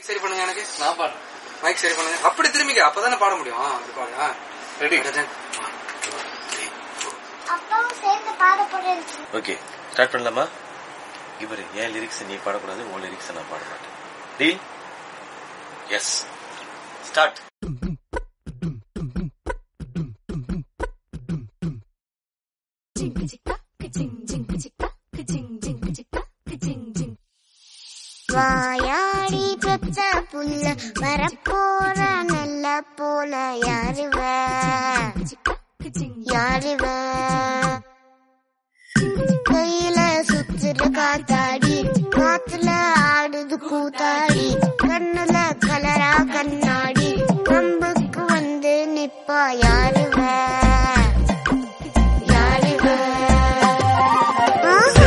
சரி பண்ணுங்க எனக்கு நான் பாடுறேன் மைக் சரி பண்ணுங்க அப்படி திரும்பிக்க அப்பதானே பாட முடியும் ஆ, அப்படி பாடு ரெடி அப்பாவும் சேர்ந்து பாட போறேன் ஓகே ஸ்டார்ட் பண்ணலாமா இவரு என் லிரிக்ஸ் நீ பாடக்கூடாது உன் லிரிக்ஸ் நான் பாட மாட்டேன் டீல் எஸ் ஸ்டார்ட் வாயாடி பெத்த புள்ள வரப்போற நல்ல போல யாருவ யாருவ கையில சுத்துற காத்தாடி காத்துல ஆடுது கூத்தாடி கண்ணுல கலரா கண்ணாடி கம்புக்கு வந்து நிப்பா யாருவ யாருவ ஆஹா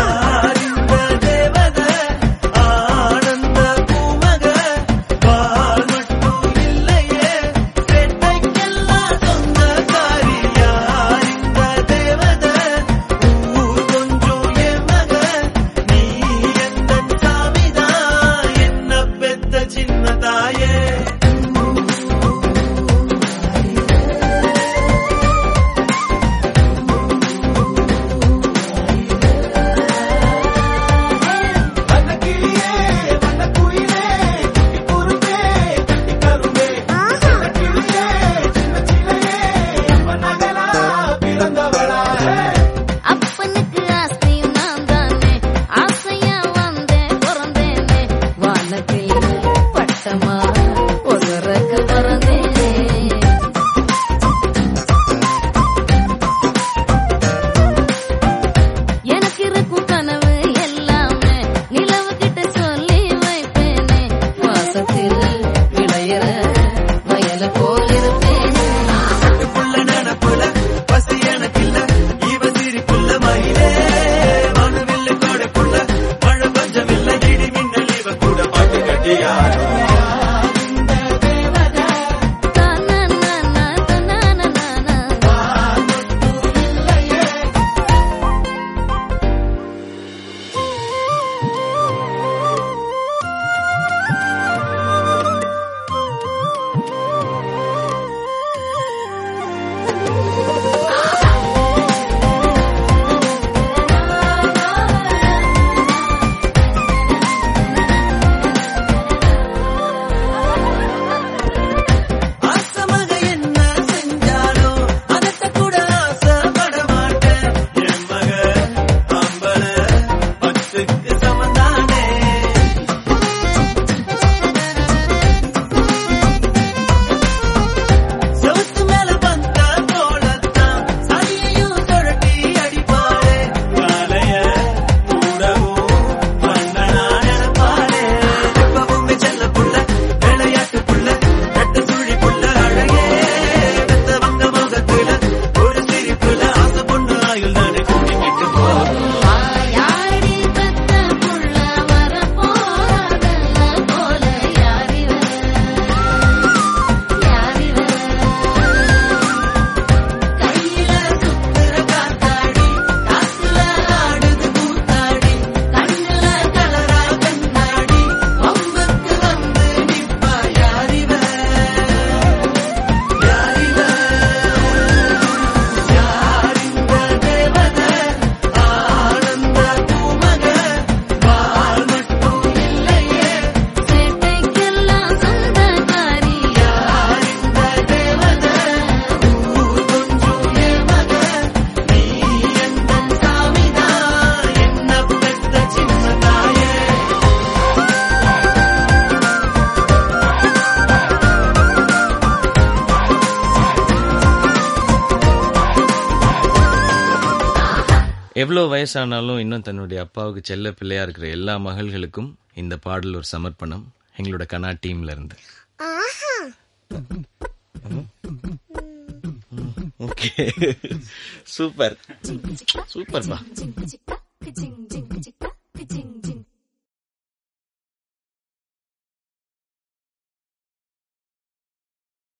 ஆனந்த பூமக பால் மட்டும் இல்லையே பெண்ணைக்கெல்லாம் சொந்தக்காரி யார் இந்த தேவத ஊர் கொஞ்சம் என் மக நீ எந்த சாமிதான் என்ன பெத்த சின்ன தாயே வண்ணக்கிளியே வண்ணக்குயிலே குட்டி குரும்பே கட்டி கரும்பே ஆஹா கிளியே சின்ன சிலையே நம்ம நகலா பிறந்தவளா அப்பனுக்கு ஆசையும் நான் தானே ஆசையா வந்தேன் பிறந்தேனே வானத்தில் பட்டமா ஒரு ரக்க பிறந்தேனே எனக்கு இருக்கும் கனவு எல்லாமே நிலவு கிட்ட சொல்லி வைப்பேனே வாசத்தில் விளையிற வயல போல் இருப்பேனே புள்ள நனப்புல பசி எனக்கில்ல இவ சிரிப்புள்ள மயிலே மனுவில்ல கோடைக்குள்ள மழை பஞ்சமில்ல இடி மின்னல் இவ கூட பாட்டு கட்டியாரு ஆசமாக என்ன செஞ்சாலும் அதட்ட கூட ஆசைப்பட மாட்டேன் என் மக அம்பல பத்துக்கு சமந்தானே செவுத்து மேல வந்த தோளத்தான் சரியையும் சுழட்டி அடிப்பாளே காலைய கூடவும் பண்ணனா நினைப்பாளே எப்பவுமே செல்ல புள்ள விளையாட்டு புள்ள ரெட்ட சுழி புள்ள அழகே வெத்த வந்த முகத்துல ஒரு சிரிப்புல ஆசை பொண்ணு ஆயுள் தானே கூட்டிக்கிட்டு போகும் யாரடி பெத்த புள்ள வரப்போறதல்ல போல யாரிவ யாரிவ கையில சுத்துற காத்தாடி காத்துல ஆடுது கூத்தாடி கண்ணுல கலரா கண்ணாடி வம்புக்கு வந்து நிப்பா யாரிவ யாரிவ யார் இந்த தேவத ஆனந்த பூமக பால் மட்டும் இல்லையே சேட்டைக்கெல்லாம் சொந்தக்காரி யார் இந்த தேவத ஊர் கொஞ்சம் என் மக நீ எந்த சாமிதான் என்ன பெத்த சின்ன தாயே எவ்வளோ வயசானாலும் இன்னும் தன்னுடைய அப்பாவுக்கு செல்ல பிள்ளையா இருக்கிற எல்லா மகள்களுக்கும் இந்த பாடல் ஒரு சமர்ப்பணம் எங்களோட கனா டீம்ல இருந்து ஆஹா ஓகே சூப்பர் சூப்பர்ப்பா சிங்கு சிக்கா சிங்கு